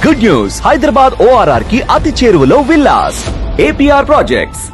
Good news Hyderabad ORR కి అతి చేరువలో villas APR projects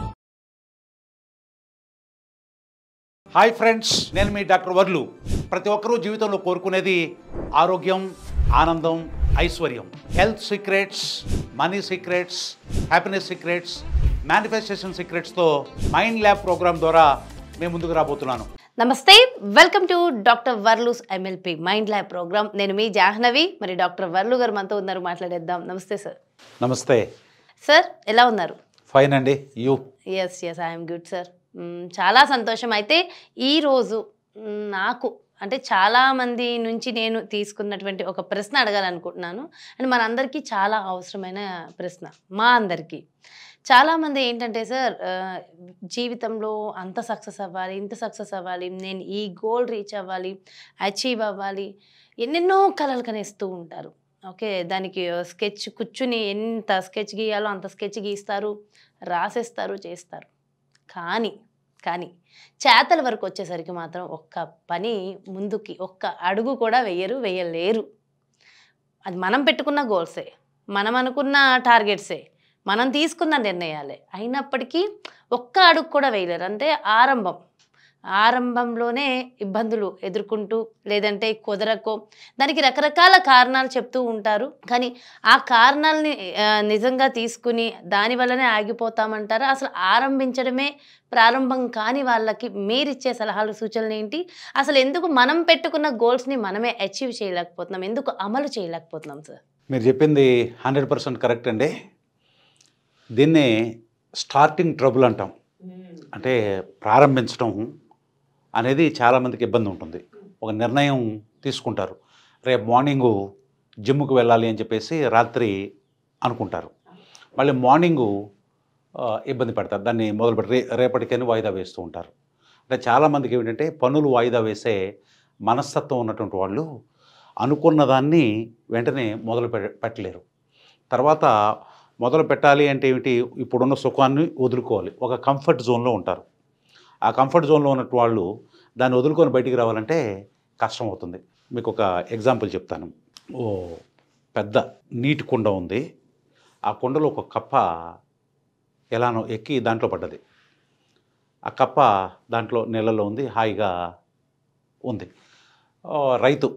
hi friends నేను మీ డాక్టర్ వర్లు ప్రతి ఒక్కరూ జీవితంలో కోరుకునేది ఆరోగ్యం ఆనందం ఐశ్వర్యం health secrets money secrets happiness secrets manifestation సీక్రెట్స్తో మైండ్ ల్యాబ్ ప్రోగ్రామ్ ద్వారా మేము ముందుకు రాబోతున్నాను నమస్తే వెల్కమ్ టు డాక్టర్ వర్లూస్ ఎమ్మెల్పీ మైండ్ ల్యాబ్ ప్రోగ్రామ్ నేను మీ జాహ్నవి మరి డాక్టర్ వర్లు గారు మనతో ఉన్నారు మాట్లాడేద్దాం నమస్తే సార్ నమస్తే సార్ ఎలా ఉన్నారు ఫైన్ అండి yes yes I'm good sir చాలా సంతోషం అయితే ఈరోజు మ్, నాకు అంటే చాలామంది నుంచి నేను తీసుకున్నటువంటి ఒక ప్రశ్న అడగాలనుకుంటున్నాను అండ్ మనందరికీ చాలా అవసరమైన ప్రశ్న మా అందరికీ చాలామంది ఏంటంటే సార్ ఆ, జీవితంలో అంత సక్సెస్ అవ్వాలి ఇంత సక్సెస్ అవ్వాలి నేను ఈ గోల్ రీచ్ అవ్వాలి అచీవ్ అవ్వాలి ఎన్నెన్నో కలలు కనేస్తూ ఉంటారు ఓకే దానికి స్కెచ్ కూర్చుని ఎంత స్కెచ్ గీయాలో అంత స్కెచ్ గీస్తారు రాసేస్తారు చేస్తారు కానీ కానీ చేతల వరకు వచ్చేసరికి మాత్రం ఒక్క పని ముందుకి ఒక్క అడుగు కూడా వెయ్యరు వేయలేరు అది మనం పెట్టుకున్న గోల్సే మనం అనుకున్న టార్గెట్సే మనం తీసుకున్న నిర్ణయాలే అయినప్పటికీ ఒక్క అడుగు కూడా వేయలేరు అంటే ఆరంభం ఆరంభంలోనే ఇబ్బందులు ఎదుర్కొంటూ లేదంటే కుదరకో దానికి రకరకాల కారణాలు చెప్తూ ఉంటారు కానీ ఆ కారణాలని ఆ, నిజంగా తీసుకుని దాని వల్లనే ఆగిపోతామంటారా అసలు ఆరంభించడమే ప్రారంభం కాని వాళ్ళకి మీరిచ్చే సలహాలు సూచనలు ఏంటి అసలు ఎందుకు మనం పెట్టుకున్న గోల్స్ని మనమే అచీవ్ చేయలేకపోతున్నాం ఎందుకు అమలు చేయలేకపోతున్నాం సార్ మీరు చెప్పింది హండ్రెడ్ పర్సెంట్ కరెక్ట్ అండి దీన్ని స్టార్టింగ్ ట్రబుల్ అంటాం అంటే ప్రారంభించడం అనేది చాలామందికి ఇబ్బంది ఉంటుంది ఒక నిర్ణయం తీసుకుంటారు రేపు మార్నింగు జిమ్కి వెళ్ళాలి అని చెప్పేసి రాత్రి అనుకుంటారు మళ్ళీ మార్నింగు ఆ, ఇబ్బంది పడతారు దాన్ని మొదలుపెట్టి రే రేపటికని వాయిదా వేస్తూ ఉంటారు అంటే చాలామందికి ఏమిటంటే పనులు వాయిదా వేసే మనస్తత్వం ఉన్నటువంటి వాళ్ళు అనుకున్న దాన్ని వెంటనే మొదలు పె- పెట్టలేరు తర్వాత మొదలు పెట్టాలి అంటే ఏమిటి ఇప్పుడున్న సుఖాన్ని వదులుకోవాలి ఒక కంఫర్ట్ జోన్లో ఉంటారు ఆ కంఫర్ట్ జోన్లో ఉన్నట్టు వాళ్ళు దాన్ని వదులుకొని బయటికి రావాలంటే కష్టం అవుతుంది మీకు ఒక ఎగ్జాంపుల్ చెప్తాను ఓ పెద్ద నీటి కుండ ఉంది ఆ కుండలో ఒక కప్ప ఎలానో ఎక్కి దాంట్లో పడ్డది ఆ కప్ప దాంట్లో నీళ్ళలో ఉంది హాయిగా ఉంది ఓ రైతు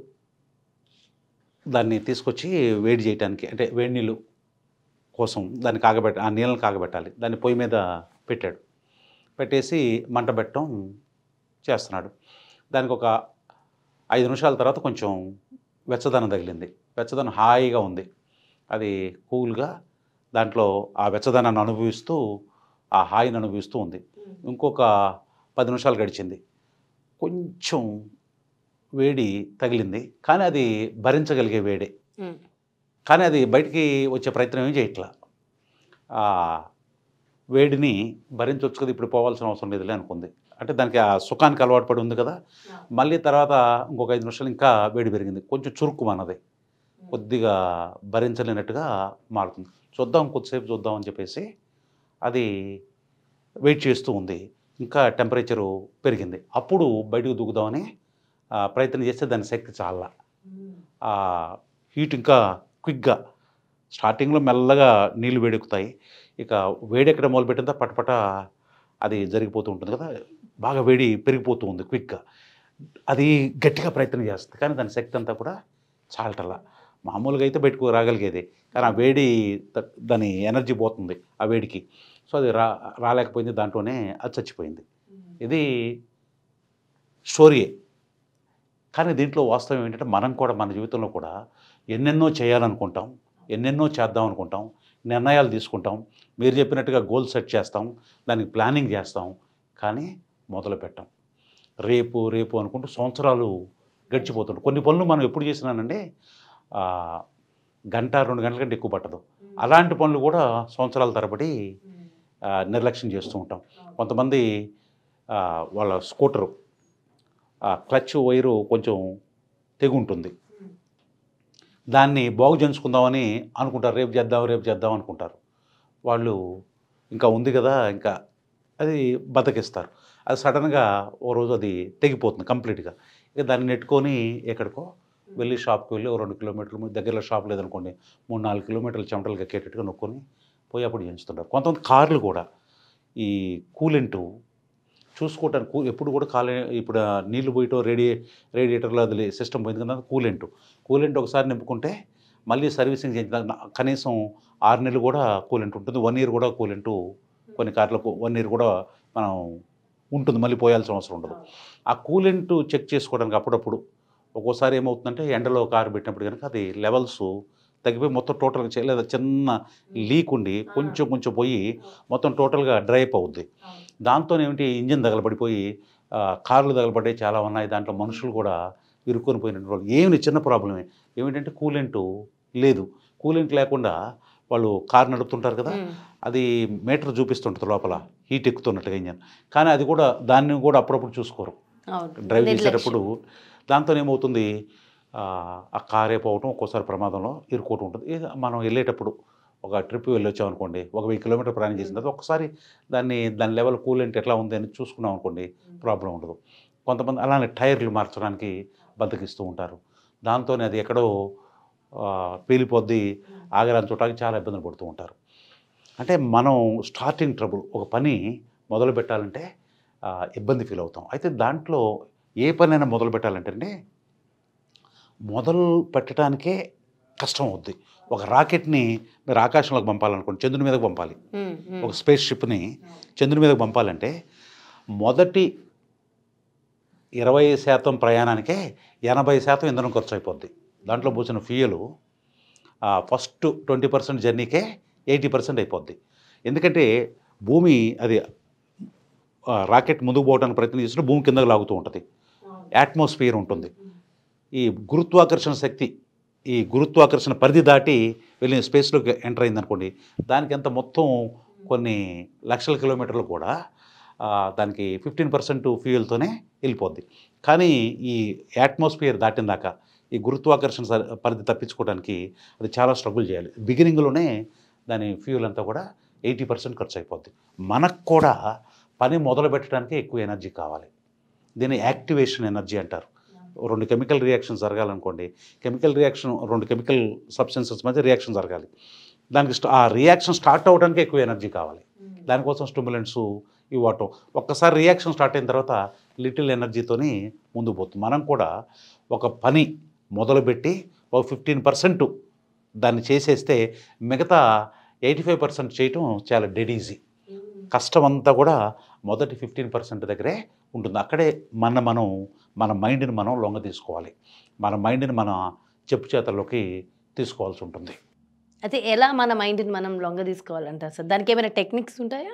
దాన్ని తీసుకొచ్చి వేడి చేయడానికి అంటే వేడి నీళ్ళు కోసం దాన్ని కాగబెట్ట ఆ నీళ్ళని కాగబెట్టాలి దాన్ని పొయ్యి మీద పెట్టాడు పెట్టేసి మంట పెట్టడం చేస్తున్నాడు దానికి ఒక ఐదు నిమిషాల తర్వాత కొంచెం వెచ్చదనం తగిలింది వెచ్చదనం హాయిగా ఉంది అది కూల్గా దాంట్లో ఆ వెచ్చదనాన్ని అనుభవిస్తూ ఆ హాయిని అనుభవిస్తూ ఉంది ఇంకొక పది నిమిషాలు గడిచింది కొంచెం వేడి తగిలింది కానీ అది భరించగలిగే వేడే కానీ అది బయటికి వచ్చే ప్రయత్నం ఏం చేయట్లా ఆ వేడిని భరించవచ్చు కదా ఇప్పుడు పోవాల్సిన అవసరం లేదులే అనుకుంది అంటే దానికి ఆ సుఖానికి అలవాటు పడి ఉంది కదా మళ్ళీ తర్వాత ఇంకొక ఐదు నిమిషాలు ఇంకా వేడి పెరిగింది కొంచెం చురుకు మనది కొద్దిగా భరించలేనట్టుగా మారుతుంది చూద్దాం కొద్దిసేపు చూద్దాం అని చెప్పేసి అది వెయిట్ చేస్తూ ఉంది ఇంకా టెంపరేచరు పెరిగింది అప్పుడు బయటకు దూకుదామని ఆ, ప్రయత్నం చేస్తే దాని శక్తి చాలా ఆ హీట్ ఇంకా క్విక్గా స్టార్టింగ్లో మెల్లగా నీళ్లు వేడెక్కుతాయి ఇక వేడెక్కడ మొదలుపెట్టిందో పటపట అది జరిగిపోతూ ఉంటుంది కదా బాగా వేడి పెరిగిపోతూ ఉంది క్విక్గా అది గట్టిగా ప్రయత్నం చేస్తుంది కానీ దాని శక్తి అంతా కూడా చాలటల్లా మామూలుగా అయితే బయటకు రాగలిగేది కానీ ఆ వేడి త- దాని ఎనర్జీ పోతుంది ఆ వేడికి సో అది రా రాలేకపోయింది దాంట్లోనే అది చచ్చిపోయింది ఇది స్టోరీయే కానీ దీంట్లో వాస్తవం ఏంటంటే మనం కూడా మన జీవితంలో కూడా ఎన్నెన్నో చేయాలనుకుంటాం ఎన్నెన్నో చేద్దాం అనుకుంటాం నిర్ణయాలు తీసుకుంటాం మీరు చెప్పినట్టుగా గోల్ సెట్ చేస్తాం దానికి ప్లానింగ్ చేస్తాం కానీ మొదలు పెట్టాం రేపు రేపు అనుకుంటూ సంవత్సరాలు గడిచిపోతుంటాయి కొన్ని పనులు మనం ఎప్పుడు చేసినానంటే ఆ, గంట రెండు గంటల కంటే ఎక్కువ పట్టదు అలాంటి పనులు కూడా సంవత్సరాల తరబడి ఆ, నిర్లక్ష్యం చేస్తూ ఉంటాం కొంతమంది ఆ, వాళ్ళ స్కూటరు ఆ క్లచ్ వైరు కొంచెం తెగుంటుంది దాన్ని బాగు చేయించుకుందామని అనుకుంటారు రేపు చేద్దాం రేపు చేద్దాం అనుకుంటారు వాళ్ళు ఇంకా ఉంది కదా ఇంకా అది బతకిస్తారు అది సడన్గా ఓ రోజు అది తెగిపోతుంది కంప్లీట్గా ఇక దాన్ని నెట్టుకొని ఎక్కడికో వెళ్ళి షాప్కి వెళ్ళి ఓ రెండు కిలోమీటర్లు దగ్గరలో షాప్ లేదనుకోండి మూడు నాలుగు కిలోమీటర్లు చెమటలు కక్కేటట్టుగా నొక్కొని పోయి అప్పుడు చేయించుతుంటారు కొంతమంది కార్లు కూడా ఈ కూలెంటు చూసుకోవటానికి కూ ఎప్పుడు కూడా కాలే ఇప్పుడు ఆ నీళ్లు పోయటం రేడియే రేడియేటర్లో అది సిస్టమ్ పోయింది కదా కూలెంట్ కూలెంట్ ఒకసారి నింపుకుంటే మళ్ళీ సర్వీసింగ్ చేయించిన కనీసం ఆరు నెలలు కూడా కూలెంట్ ఉంటుంది వన్ ఇయర్ కూడా కూలెంట్ కొన్ని కార్లకు వన్ ఇయర్ కూడా మనం ఉంటుంది మళ్ళీ పోయాల్సిన అవసరం ఉండదు ఆ కూలెంట్ చెక్ చేసుకోవడానికి అప్పుడప్పుడు ఒక్కోసారి ఏమవుతుందంటే ఎండలో కారు పెట్టినప్పుడు కనుక అది లెవెల్స్ తగ్గిపోయి మొత్తం టోటల్గా చేయలేదు చిన్న లీక్ ఉండి కొంచెం కొంచెం పోయి మొత్తం టోటల్గా డ్రై అప్ అవుద్ది దాంతో ఏమిటి ఇంజిన్ తగలబడిపోయి ఆ, కార్లు తగలబడ్డాయి చాలా ఉన్నాయి దాంట్లో మనుషులు కూడా ఇరుక్కొని పోయినటువంటి వాళ్ళు ఏమి చిన్న ప్రాబ్లమే ఏమిటంటే కూలెంట్ లేదు కూలెంట్ లేకుండా వాళ్ళు కారు నడుపుతుంటారు కదా ఉమ్. అది మీటర్ చూపిస్తుంటుంది లోపల హీట్ ఎక్కుతున్నట్టుగా ఇంజన్ కానీ అది కూడా దాన్ని కూడా అప్పుడప్పుడు చూసుకోరు అవును డ్రైవ్ నిర్లక్ష్యం. చేసేటప్పుడు దాంతో ఏమవుతుంది ఆ, ఆ కారే పోవటం ఒక్కోసారి ప్రమాదంలో ఇరుక్కోవటం ఉంటుంది ఇది మనం వెళ్ళేటప్పుడు ఒక ట్రిప్ వెళ్ళొచ్చాం అనుకోండి ఒక వెయ్యి కిలోమీటర్ ప్రయాణం చేసిన తర్వాత ఒకసారి దాన్ని దాని లెవెల్ కూలెంట్ ఎట్లా ఉంది అని చూసుకున్నాం అనుకోండి ప్రాబ్లం ఉండదు కొంతమంది అలానే టైర్లు మార్చడానికి బద్దకిస్తూ ఉంటారు దాంతోనే అది ఎక్కడో ఆ, పేలిపోద్ది ఆగరాని చూడటానికి చాలా ఇబ్బందులు పడుతూ ఉంటారు అంటే మనం స్టార్టింగ్ ట్రబుల్ ఒక పని మొదలు పెట్టాలంటే ఆ, ఇబ్బంది ఫీల్ అవుతాం అయితే దాంట్లో ఏ పనైనా మొదలు పెట్టాలంటే అండి మొదలు పెట్టడానికే కష్టం అవుద్ది ఒక రాకెట్ని మీరు ఆకాశంలోకి పంపాలనుకోండి చంద్రుని మీదకి పంపాలి ఉమ్, ఉమ్. ఒక స్పేస్ షిప్ని చంద్రుని మీదకి పంపాలంటే మొదటి ఇరవై శాతం ప్రయాణానికే ఎనభై శాతం ఇంధనం ఖర్చు అయిపోద్ది దాంట్లో పోసిన ఫ్యూయలు ఫస్ట్ ట్వంటీ పర్సెంట్ జర్నీకే ఎయిటీ పర్సెంట్ అయిపోద్ది ఎందుకంటే భూమి అది ఆ, రాకెట్ ముందుకు పోవడానికి ప్రయత్నం చేసినా భూమి కిందకు లాగుతూ ఉంటుంది అట్మాస్ఫియర్ ఉంటుంది ఈ గురుత్వాకర్షణ శక్తి ఈ గురుత్వాకర్షణ పరిధి దాటి వెళ్ళిన స్పేస్లోకి ఎంటర్ అయిందనుకోండి దానికి ఎంత మొత్తం కొన్ని లక్షల కిలోమీటర్లు కూడా ఆ, దానికి ఫిఫ్టీన్ పర్సెంట్ ఫ్యూయల్తోనే వెళ్ళిపోద్ది కానీ ఈ అట్మాస్ఫియర్ దాటిన దాకా ఈ గురుత్వాకర్షణ స- పరిధి తప్పించుకోవడానికి అది చాలా స్ట్రగుల్ చేయాలి బిగినింగ్లోనే దాని ఫ్యూయల్ అంతా కూడా ఎయిటీ పర్సెంట్ ఖర్చు అయిపోద్ది మనకు కూడా పని మొదలు పెట్టడానికి ఎక్కువ ఎనర్జీ కావాలి దీన్ని యాక్టివేషన్ ఎనర్జీ అంటారు రెండు కెమికల్ రియాక్షన్ జరగాలనుకోండి కెమికల్ రియాక్షన్ రెండు కెమికల్ సబ్స్టెన్సెస్ మధ్య రియాక్షన్ జరగాలి దానికి స్ట- ఆ రియాక్షన్ స్టార్ట్ అవ్వడానికి ఎక్కువ ఎనర్జీ కావాలి దానికోసం స్టిమ్యులెంట్స్ ఇవ్వటం ఒక్కసారి రియాక్షన్ స్టార్ట్ అయిన తర్వాత లిటిల్ ఎనర్జీతోని ముందుకు పోతుంది మనం కూడా ఒక పని మొదలుపెట్టి ఒక ఫిఫ్టీన్ పర్సెంట్ దాన్ని చేసేస్తే మిగతా ఎయిటీ ఫైవ్ పర్సెంట్ చేయటం చాలా డెడ్ ఈజీ కష్టం అంతా కూడా మొదటి ఫిఫ్టీన్ పర్సెంట్ దగ్గరే ఉంటుంది అక్కడే మన మనం మన మైండ్ని మనం లొంగ తీసుకోవాలి మన మైండ్ని మన చెప్పు చేతల్లోకి తీసుకోవాల్సి ఉంటుంది అయితే ఎలా మన మైండ్ని మనం లొంగ తీసుకోవాలంటారు సార్ దానికి ఏమైనా టెక్నిక్స్ ఉంటాయా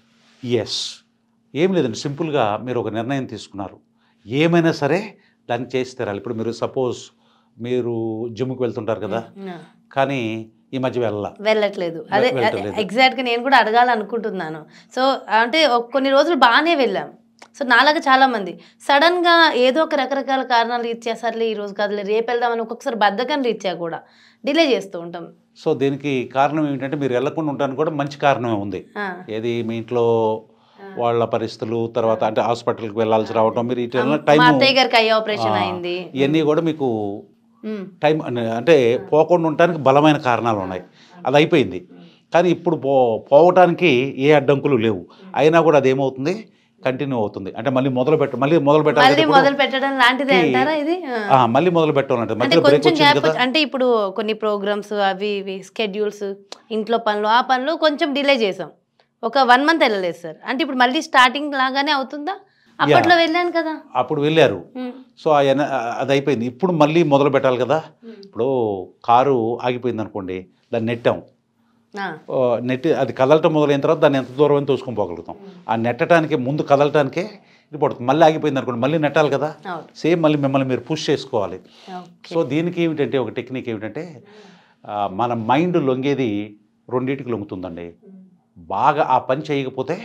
ఎస్ ఏం లేదండి సింపుల్గా మీరు ఒక నిర్ణయం తీసుకున్నారు ఏమైనా సరే దాన్ని చేసి తీరాలి ఇప్పుడు మీరు సపోజ్ మీరు జిమ్కి వెళ్తుంటారు కదా ఆ, కానీ ఈ మధ్య వెళ్ళాల వెళ్ళట్లేదు అదే వెళ్ళట్లేదు. ఎగ్జాక్ట్గా నేను కూడా అడగాలనుకుంటున్నాను సో అంటే ఒక కొన్ని రోజులు బాగానే వెళ్ళాం సో నాలాగా చాలా మంది సడన్ గా ఏదో ఒక రకరకాల కారణాలు రీత్యా సర్లే ఈ రోజు కాదులే రేపు వెళ్దామని ఒక్కొక్కసారి బద్ధకం రీత్యా కూడా డిలే చేస్తూ ఉంటాం సో దీనికి కారణం ఏంటంటే మీరు వెళ్ళకుండా ఉండడానికి కూడా మంచి కారణమే ఉంది ఆ, ఏది మీ ఇంట్లో వాళ్ళ పరిస్థితులు తర్వాత అంటే హాస్పిటల్కి వెళ్ళాల్సి రావటం మీరు ఇటు టైం మా అత్తయ్య గారికి అయ్యే ఆపరేషన్ అయింది ఇవన్నీ కూడా మీకు ఉమ్, టైం అనే- అంటే పోకుండా ఉండటానికి బలమైన కారణాలు ఉన్నాయి అది అయిపోయింది కానీ ఇప్పుడు పో పోవటానికి ఏ అడ్డంకులు లేవు అయినా కూడా అది ఏమవుతుంది కంటిన్యూ అవుతుంది అంటే మళ్ళీ మొదలు పెట్ట మళ్ళీ మొదలు మళ్ళీ పెట్టాలి మొదలు పెట్టడం లాంటిదే అంటారా ఇది ఆ. మళ్ళీ మొదలు పెట్టాలంటే అంటే మధ్యలో బ్రేక్ కొంచెం వచ్చింది గ్యాప్ కదా అంటే ఇప్పుడు కొన్ని ప్రోగ్రామ్స్ అవి ఇవి స్కెడ్యూల్స్ ఇంట్లో పనులు ఆ పనులు కొంచెం డిలే చేసాం ఒక వన్ మంత్ వెళ్ళలేదు సార్ అంటే ఇప్పుడు మళ్ళీ స్టార్టింగ్ లాగానే అవుతుందా అప్పట్లో వెళ్ళాను కదా అప్పుడు వెళ్ళారు ఉమ్, సో ఆ ఎన- అది అయిపోయింది ఇప్పుడు మళ్ళీ మొదలు పెట్టాలి కదా ఇప్పుడు కారు ఆగిపోయింది అనుకోండి దాన్ని నెట్టాం ఆ, ఓ, నెట్టి అది కదలటం మొదలైన తర్వాత దాన్ని ఎంత దూరం అని తోసుకొని పోగలుగుతాం ఆ నెట్టడానికి ముందు కదలటానికే ఇది పడుతుంది మళ్ళీ ఆగిపోయింది అనుకోండి మళ్ళీ నెట్టాలి కదా అవును సేమ్ మళ్ళీ మిమ్మల్ని మీరు పుష్ చేసుకోవాలి ఓకే సో దీనికి ఏమిటంటే ఒక టెక్నిక్ ఏమిటంటే ఆ, మన మైండ్ లొంగేది రెండింటికి లొంగుతుందండి బాగా ఆ పని చేయకపోతే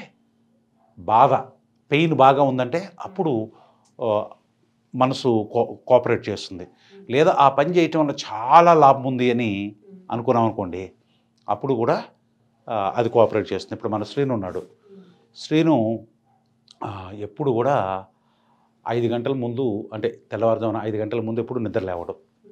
బాధ పెయిన్ బాగా ఉందంటే అప్పుడు ఆ, మనసు కో కోఆపరేట్ చేస్తుంది లేదా ఆ పని చేయటం వల్ల చాలా లాభం ఉంది అని అనుకున్నాం అనుకోండి అప్పుడు కూడా ఆ, అది కోఆపరేట్ చేస్తుంది ఇప్పుడు మన శ్రీను ఉన్నాడు శ్రీను ఆ, ఎప్పుడు కూడా ఐదు గంటల ముందు అంటే తెల్లవారుజామున ఐదు గంటల ముందు ఎప్పుడు నిద్ర లేవడం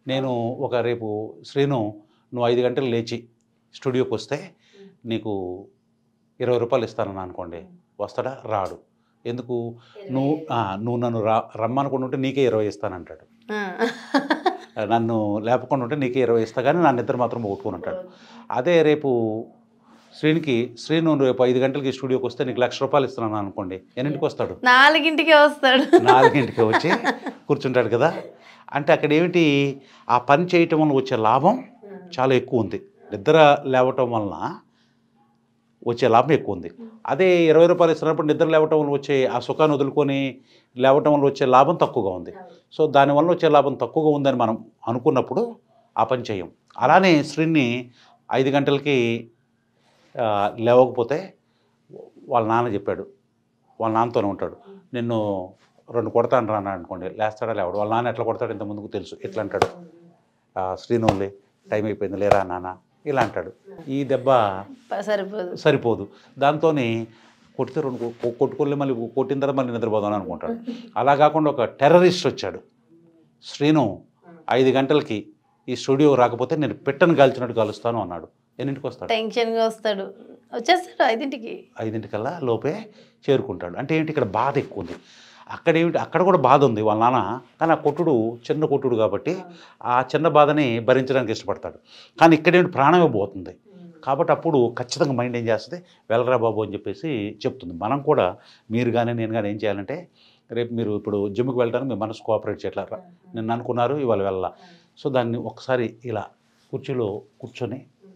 నేను ఒక రేపు శ్రీను నువ్వు ఐదు గంటలు లేచి స్టూడియోకి వస్తే నీకు ఇరవై రూపాయలు ఇస్తానని అనుకోండి వస్తాడా రాడు ఎందుకు నువ్వు ఆ, నువ్వు నన్ను రా రమ్మనుకుంటుంటే ఉంటే నీకే ఇరవై ఇస్తానంటాడు ఆ. నన్ను లేపకుండా ఉంటే నీకే ఇరవై ఇస్తా కానీ నన్ను ఇద్దరు మాత్రం ఒప్పుకొని ఉంటాడు అదే రేపు శ్రీనికి శ్రీను నువ్వు రేపు ఐదు గంటలకి స్టూడియోకి వస్తే నీకు లక్ష రూపాయలు ఇస్తున్నాను అనుకోండి ఎన్నింటికి వస్తాడు నాలుగింటికే వస్తాడు నాలుగింటికి వచ్చి కూర్చుంటాడు కదా అంటే అక్కడ ఏమిటి ఆ పని చేయటం వల్ల వచ్చే లాభం చాలా ఎక్కువ ఉంది నిద్ర లేవటం వలన వచ్చే లాభం ఎక్కువ ఉంది అదే ఇరవై రూపాయలు ఇస్తున్నప్పుడు నిద్ర లేవటం వల్ల వచ్చే ఆ సుఖాన్ని వదులుకొని లేవటం వల్ల వచ్చే లాభం తక్కువగా ఉంది సో దానివల్ల వచ్చే లాభం తక్కువగా ఉందని మనం అనుకున్నప్పుడు ఆ పని చేయం అలానే శ్రీని ఐదు గంటలకి ఆ, లేవకపోతే వాళ్ళ నాన్న చెప్పాడు వాళ్ళ నాన్నతోనే ఉంటాడు నిన్ను రెండు కొడతాను రా అన్నాడు అనుకోండి లేస్తాడా లేవడు వాళ్ళ నాన్న ఎట్లా కొడతాడు ఇంత ముందుకు తెలుసు ఎట్లా అంటాడు "ఆ, శ్రీనులే టైం అయిపోయింది లేరా నాన్న ఇలా అంటాడు ఈ దెబ్బ ప- సరిపోదు సరిపోదు దాంతో కొడితే రెండు కొ- కొట్టుకోలే మళ్ళీ కొట్టిన తర్వాత మళ్ళీ నిద్రపోదాం అనుకుంటాడు అలా కాకుండా ఒక టెర్రరిస్ట్ వచ్చాడు శ్రీను ఐదు గంటలకి ఈ స్టూడియో రాకపోతే నేను పెట్టను కాల్చినట్టు కలుస్తాను అన్నాడు ఎన్నింటికి వస్తాడు టెన్షన్గా వస్తాడు వచ్చేస్తాడు ఐదింటికి ఐదింటికల్లా లోపే చేరుకుంటాడు అంటే ఏంటి ఇక్కడ బాధ ఎక్కువ ఉంది అక్కడ ఏమిటి అక్కడ కూడా బాధ ఉంది వాళ్ళ నాన్న కానీ ఆ కొట్టుడు చిన్న కొట్టుడు కాబట్టి ఆ చిన్న బాధని భరించడానికి ఇష్టపడతాడు కానీ ఇక్కడ ఏంటి ప్రాణమే పోతుంది కాబట్టి అప్పుడు ఖచ్చితంగా మైండ్ ఏం చేస్తుంది వెళ్ళరా బాబు అని చెప్పేసి చెప్తుంది మనం కూడా మీరు కానీ నేను కానీ ఏం చేయాలంటే రేపు మీరు ఇప్పుడు జిమ్కి వెళ్ళడానికి మీ మనసు కోఆపరేట్ చేయట్లేరా నిన్న అనుకున్నారు ఇవాళ వెళ్ళాల సో దాన్ని ఒకసారి ఇలా కుర్చీలో కూర్చొని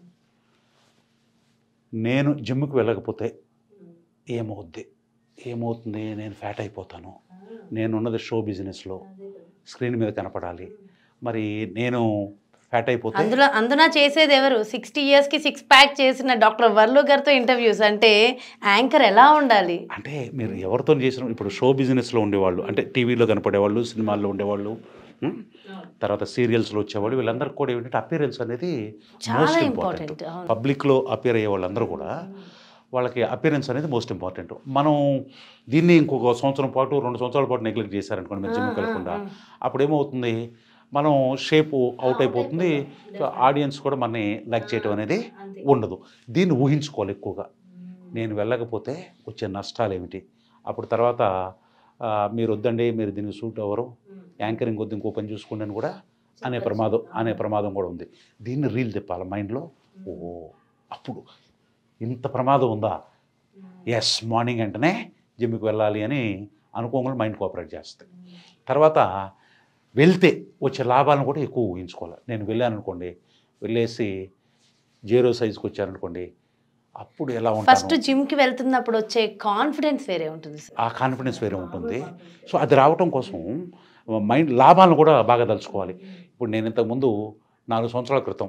నేను జిమ్కి వెళ్ళకపోతే ఏమవుద్ది ఏమవుతుంది నేను ఫ్యాట్ అయిపోతాను నేను ఉన్నది షో బిజినెస్లో స్క్రీన్ మీద కనపడాలి మరి నేను ఫ్యాట్ అయిపోతే అందులో అందున చేసేది ఎవరు సిక్స్టీ ఇయర్స్కి సిక్స్ ప్యాక్ చేసిన డాక్టర్ వర్లు గారితో ఇంటర్వ్యూస్ అంటే యాంకర్ ఎలా ఉండాలి అంటే మీరు ఎవరితో చేసిన ఇప్పుడు షో బిజినెస్లో ఉండేవాళ్ళు అంటే టీవీలో కనపడేవాళ్ళు సినిమాల్లో ఉండేవాళ్ళు ఉం? తర్వాత సీరియల్స్లో వచ్చేవాళ్ళు వీళ్ళందరికీ కూడా ఏంటంటే అపీరెన్స్ అనేది చాలా మోస్ట్ ఇంపార్టెంట్ ఇంపార్టెంట్ అవును పబ్లిక్లో అపీర్ అయ్యే వాళ్ళందరూ కూడా వాళ్ళకి అపీరెన్స్ అనేది మోస్ట్ ఇంపార్టెంట్ మనం దీన్ని ఇంకొక సంవత్సరం పాటు రెండు సంవత్సరాల పాటు నెగ్లెక్ట్ చేశారనుకోండి మీరు జిమ్ వెళ్ళకుండా అప్పుడు ఏమవుతుంది మనం షేప్ అవుట్ అయిపోతుంది సో ఆడియన్స్ కూడా మనని లైక్ చేయటం అనేది ఉండదు దీన్ని ఊహించుకోవాలి ఎక్కువగా నేను వెళ్ళకపోతే వచ్చే నష్టాలు ఏమిటి అప్పుడు తర్వాత ఆ, మీరు వద్దండి మీరు దీనికి సూట్ అవ్వరు యాంకరింగ్ వద్దు ఇంకో పని చూసుకోండి అని కూడా అనే ప్రమాదం అనే ప్రమాదం కూడా ఉంది దీన్ని రీల్ తిప్పాలి మైండ్లో ఓ అప్పుడు ఇంత ప్రమాదం ఉందా ఎస్ మార్నింగ్ వెంటనే జిమ్కి వెళ్ళాలి అని అనుకోకుండా మైండ్ కోఆపరేట్ చేస్తుంది తర్వాత వెళ్తే వచ్చే లాభాలను కూడా ఎక్కువ ఊహించుకోవాలి నేను వెళ్ళాను అనుకోండి వెళ్ళేసి జీరో సైజ్కి వచ్చారనుకోండి అప్పుడు ఎలా ఫస్ట్ ఉంటాను జిమ్కి వెళ్తున్నప్పుడు వచ్చే కాన్ఫిడెన్స్ వేరే ఉంటుంది సార్ ఆ కాన్ఫిడెన్స్ వేరే ఉంటుంది సో అది రావటం కోసం మైండ్ లాభాలను కూడా బాగా తలుచుకోవాలి ఇప్పుడు నేను ఇంతకుముందు నాలుగు సంవత్సరాల క్రితం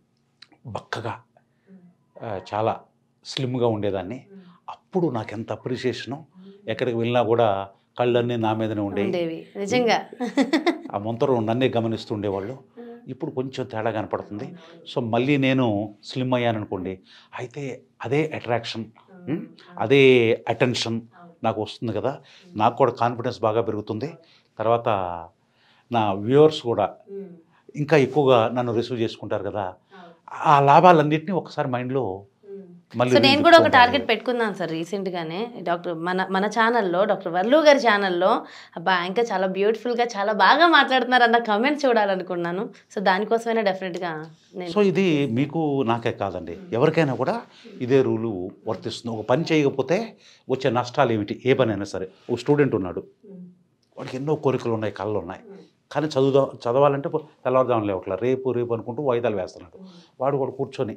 బక్కగా ఆ, చాలా స్లిమ్గా ఉండేదాన్ని అప్పుడు నాకు ఎంత అప్రిషియేషను ఎక్కడికి వెళ్ళినా కూడా కళ్ళన్నీ నా మీదనే ఉండేవి ఉండేవి నిజంగా ఆ మొంతరు నన్నే గమనిస్తూ ఉండేవాళ్ళు ఇప్పుడు కొంచెం తేడా కనపడుతుంది సో మళ్ళీ నేను స్లిమ్ అయ్యాను అనుకోండి అయితే అదే అట్రాక్షన్ ఉం? అదే అటెన్షన్ నాకు వస్తుంది కదా నాకు కూడా కాన్ఫిడెన్స్ బాగా పెరుగుతుంది తర్వాత నా వ్యూవర్స్ కూడా ఇంకా ఎక్కువగా నన్ను రిసీవ్ చేసుకుంటారు కదా ఆ లాభాలన్నింటినీ ఒకసారి మైండ్లో మళ్ళీ సో నేను కూడా ఒక రీతిప్పుకోవాలి. టార్గెట్ పెట్టుకున్నాను సార్ రీసెంట్గానే డాక్టర్ మన మన ఛానల్లో డాక్టర్ వర్లు గారి ఛానల్లో అబ్బా ఇంకా చాలా బ్యూటిఫుల్గా చాలా బాగా మాట్లాడుతున్నారు అన్న కమెంట్ చూడాలనుకున్నాను సో దానికోసమైనా డెఫినెట్గా నేను సో ఇది మీకు నాకే కాదండి ఎవరికైనా కూడా ఇదే రూలు వర్తిస్తుంది ఒక పని చేయకపోతే వచ్చే నష్టాలు ఏమిటి ఏ పని అయినా సరే ఒక స్టూడెంట్ ఉన్నాడు వాడికి ఎన్నో కోరికలు ఉన్నాయి కళ్ళు ఉన్నాయి కానీ చదువుదా చదవాలంటే తెల్లవారుదాం లేవట్లా రేపు రేపు అనుకుంటూ వాయిదాలు వేస్తున్నాడు వాడు కూడా కూర్చొని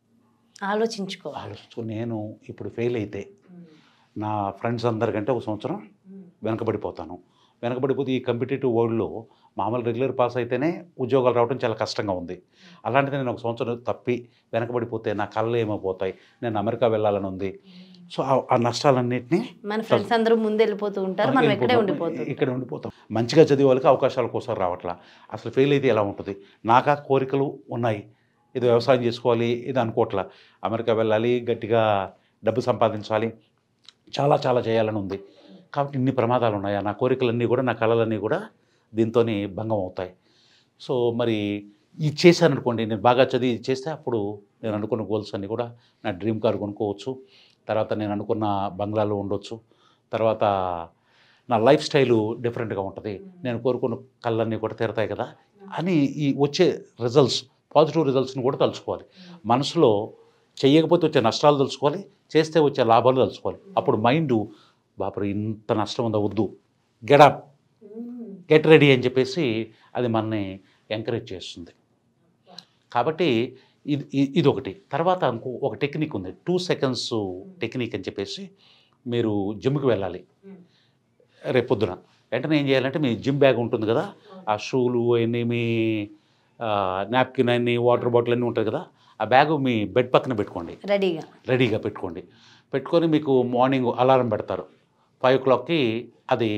ఆలోచించుకో ఆలోచించుకో నేను ఇప్పుడు ఫెయిల్ అయితే నా ఫ్రెండ్స్ అందరికంటే ఒక సంవత్సరం వెనకబడిపోతాను వెనకబడిపోతే ఈ కంపిటేటివ్ వరల్డ్లో మామూలు రెగ్యులర్ పాస్ అయితేనే ఉద్యోగాలు రావడం చాలా కష్టంగా ఉంది అలాంటిది నేను ఒక సంవత్సరం తప్పి వెనకబడిపోతే నా కళ్ళు ఏమైపోతాయి నేను అమెరికా వెళ్ళాలని ఉంది సో ఆ- ఆ నష్టాలన్నింటినీ మన ఫ్రెండ్స్ అందరూ ముందు వెళ్ళిపోతూ ఉంటారు మనం ఇక్కడే ఉండిపోతాం ఇక్కడ ఉండిపోతాం మంచిగా చదివే వాళ్ళకి అవకాశాల కోసం రావట్లా అసలు ఫెయిల్ అయితే ఎలా ఉంటుంది నాకు ఆ కోరికలు ఉన్నాయి ఇది వ్యవసాయం చేసుకోవాలి ఇది అనుకోవట్లా అమెరికా వెళ్ళాలి గట్టిగా డబ్బు సంపాదించాలి చాలా చాలా చేయాలని ఉంది కాబట్టి ఇన్ని ప్రమాదాలు ఉన్నాయి నా కోరికలన్నీ కూడా నా కళలన్నీ కూడా దీంతో భంగం అవుతాయి సో మరి ఇది చేశాను అనుకోండి నేను బాగా చదివి ఇది చేస్తే అప్పుడు నేను అనుకున్న గోల్స్ అన్నీ కూడా నా డ్రీమ్ కార్ కొనుక్కోవచ్చు తర్వాత నేను అనుకున్న బంగ్లాలో ఉండొచ్చు తర్వాత నా లైఫ్ స్టైలు డిఫరెంట్గా ఉంటుంది నేను కోరుకున్న కళ్ళన్నీ కూడా తీరతాయి కదా అని ఈ వచ్చే రిజల్ట్స్ పాజిటివ్ రిజల్ట్స్ని కూడా తలుచుకోవాలి మనసులో చేయకపోతే వచ్చే నష్టాలు తెలుసుకోవాలి చేస్తే వచ్చే లాభాలు తెలుసుకోవాలి అప్పుడు మైండ్ బాపరు ఇంత నష్టం ఉందా వద్దు గెడప్ గెట్ రెడీ అని చెప్పేసి అది మనని ఎంకరేజ్ చేస్తుంది కాబట్టి ఇది ఇ- ఇది ఒకటి తర్వాత ఇంకో ఒక టెక్నిక్ ఉంది టూ సెకండ్స్ టెక్నిక్ అని చెప్పేసి మీరు జిమ్కి వెళ్ళాలి రేపు పొద్దున వెంటనే ఏం చేయాలంటే మీ జిమ్ బ్యాగ్ ఉంటుంది కదా ఆ షూలు అవన్నీ మీ నాప్కిన్ అన్ని వాటర్ బాటిల్ అన్నీ ఉంటుంది కదా ఆ బ్యాగు మీ బెడ్ పక్కన పెట్టుకోండి రెడీగా రెడీగా పెట్టుకోండి పెట్టుకొని మీకు మార్నింగ్ అలారం పెడతారు ఫైవ్ ఓ క్లాక్కి అది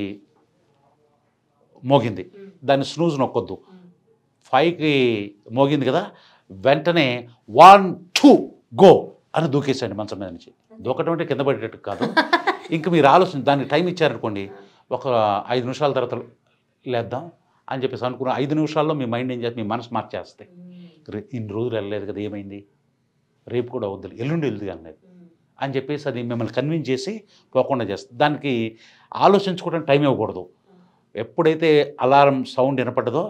మోగింది దాన్ని స్నూజ్ నొక్కొద్దు ఫైవ్కి మోగింది కదా వెంటనే వన్ టూ గో అని దూకేసండి మంచం మీద నుంచి దూకటం అంటే కింద పడేటట్టు కాదు ఇంక మీరు ఆలోచన దానికి టైం ఇచ్చారనుకోండి ఒక ఐదు నిమిషాల తర్వాత లేద్దాం అని చెప్పేసి అనుకున్న ఐదు నిమిషాల్లో మీ మైండ్ ఏం చేస్తుంది మీ మనసు మార్చేస్తాయి రే- ఇన్ని రోజులు వెళ్ళలేదు కదా ఏమైంది రేపు కూడా వద్దు ఎల్లుండి వెళ్తుంది కానీ అని చెప్పేసి అది మిమ్మల్ని కన్విన్స్ చేసి పోకుండా చేస్తుంది దానికి ఆలోచించుకోవడానికి టైం ఇవ్వకూడదు ఎప్పుడైతే అలారం సౌండ్ వినపడ్డదో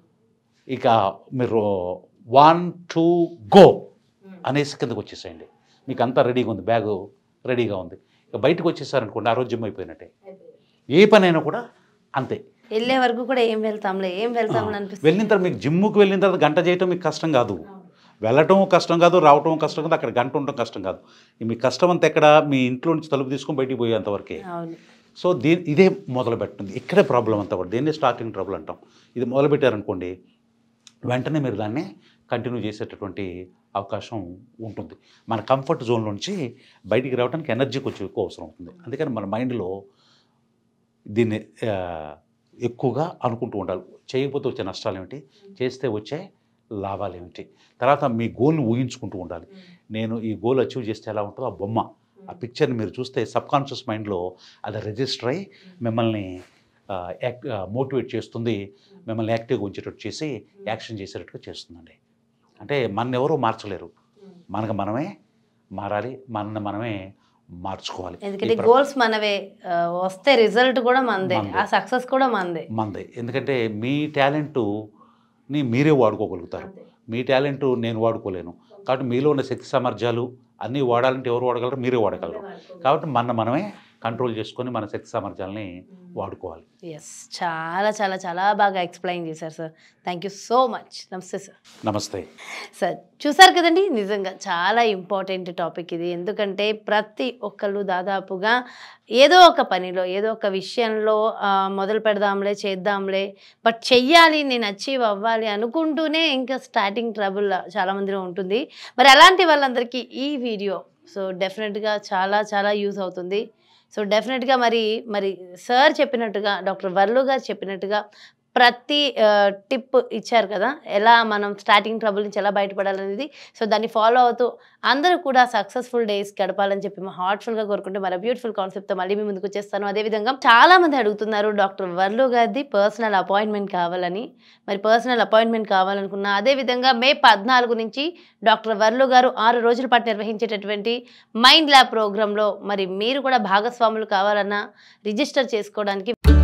ఇక మీరు వన్ టూ గో అనేసి కిందకు వచ్చేసేయండి మీకు అంతా రెడీగా ఉంది బ్యాగు రెడీగా ఉంది ఇక బయటకు వచ్చేసారనుకోండి ఆ రోజు జిమ్ అయిపోయినట్టే ఏ పనైనా కూడా అంతే వెళ్ళే వరకు కూడా ఏం వెళ్తాంలే ఏం వెళ్తాంలే అనిపిస్తుంది వెళ్ళిన తర్వాత మీకు జిమ్ముకి వెళ్ళిన తర్వాత గంట చేయటం మీకు కష్టం కాదు వెళ్ళటం కష్టం కాదు రావటం కష్టం కాదు అక్కడ గంట ఉండటం కష్టం కాదు ఈ మీ కష్టం అంతా ఎక్కడ మీ ఇంట్లో నుంచి తలుపు తీసుకొని బయటికి పోయేంతవరకే అవును సో దీ ఇదే మొదలు పెట్టింది ఇక్కడే ప్రాబ్లం అంతా కూడా దీన్నే స్టార్టింగ్ ట్రబుల్ అంటాం ఇది మొదలు పెట్టారనుకోండి వెంటనే మీరు దాన్ని కంటిన్యూ చేసేటటువంటి అవకాశం ఉంటుంది మన కంఫర్ట్ జోన్ నుంచి బయటికి రావడానికి ఎనర్జీ కొంచెం ఎక్కువ అవసరం అవుతుంది అందుకని మన మైండ్లో దీన్ని ఆ, ఎక్కువగా అనుకుంటూ ఉండాలి చేయకపోతే వచ్చే నష్టాలు ఏమిటి చేస్తే వచ్చే లాభాలు ఏమిటి తర్వాత మీ గోల్ని ఊహించుకుంటూ ఉండాలి నేను ఈ గోల్ అచీవ్ చేస్తే ఎలా ఉంటుందో ఆ బొమ్మ ఆ పిక్చర్ని మీరు చూస్తే సబ్ కాన్షియస్ మైండ్లో అది రిజిస్టర్ అయ్యి మిమ్మల్ని మోటివేట్ చేస్తుంది మిమ్మల్ని యాక్టివ్గా ఉంచేటట్టు చేసి యాక్షన్ చేసేటట్టుగా చేస్తుందండి అంటే మన ఎవరూ మార్చలేరు మనకు మనమే మారాలి మనల్ని మనమే మార్చుకోవాలి ఎందుకంటే ఈ ప్ర- గోల్స్ మనవే ఆ, వస్తే రిజల్ట్ కూడా మందే మనదే. ఆ సక్సెస్ కూడా మందే మంది ఎందుకంటే మీ టాలెంట్ని మీరే వాడుకోగలుగుతారు మీ టాలెంట్ నేను వాడుకోలేను కాబట్టి మీలో ఉన్న శక్తి సామర్థ్యాలు అన్నీ వాడాలంటే ఎవరు వాడగలరు మీరే వాడగలరు కాబట్టి మన మనమే కంట్రోల్ చేసుకొని మన శక్తి సామర్థ్యాలని వాడుకోవాలి ఎస్ చాలా చాలా చాలా బాగా ఎక్స్ప్లెయిన్ చేశారు sir thank you so much నమస్తే సార్ నమస్తే సార్ చూసారు కదండి నిజంగా చాలా ఇంపార్టెంట్ టాపిక్ ఇది ఎందుకంటే ప్రతి ఒక్కళ్ళు దాదాపుగా ఏదో ఒక పనిలో ఏదో ఒక విషయంలో ఆ, మొదలు పెడదాంలే చేద్దాంలే బట్ చెయ్యాలి నేను అచీవ్ అవ్వాలి అనుకుంటూనే ఇంకా స్టార్టింగ్ ట్రబుల్ చాలా మందిలో ఉంటుంది మరి అలాంటి వాళ్ళందరికీ ఈ వీడియో సో డెఫినెట్గా చాలా చాలా యూజ్ అవుతుంది సో డెఫినెట్గా మరి మరి సార్ చెప్పినట్టుగా డాక్టర్ వర్లు గారు చెప్పినట్టుగా ప్రతి టిప్ ఇచ్చారు కదా ఎలా మనం స్టార్టింగ్ ట్రబుల్ నుంచి ఎలా బయటపడాలనేది సో దాన్ని ఫాలో అవుతూ అందరూ కూడా సక్సెస్ఫుల్ డేస్ గడపాలని చెప్పి మా హార్ట్ఫుల్గా కోరుకుంటే మరి బ్యూటిఫుల్ కాన్సెప్ట్తో మళ్ళీ మీ ముందుకు వచ్చేస్తాను అదేవిధంగా చాలా మంది అడుగుతున్నారు డాక్టర్ వర్లు గారిది పర్సనల్ అపాయింట్మెంట్ కావాలని మరి పర్సనల్ అపాయింట్మెంట్ కావాలనుకున్నా అదేవిధంగా మే పద్నాలుగు నుంచి డాక్టర్ వర్లు గారు ఆరు రోజుల పాటు నిర్వహించేటటువంటి మైండ్ ల్యాబ్ ప్రోగ్రాంలో మరి మీరు కూడా భాగస్వాములు కావాలన్నా రిజిస్టర్ చేసుకోవడానికి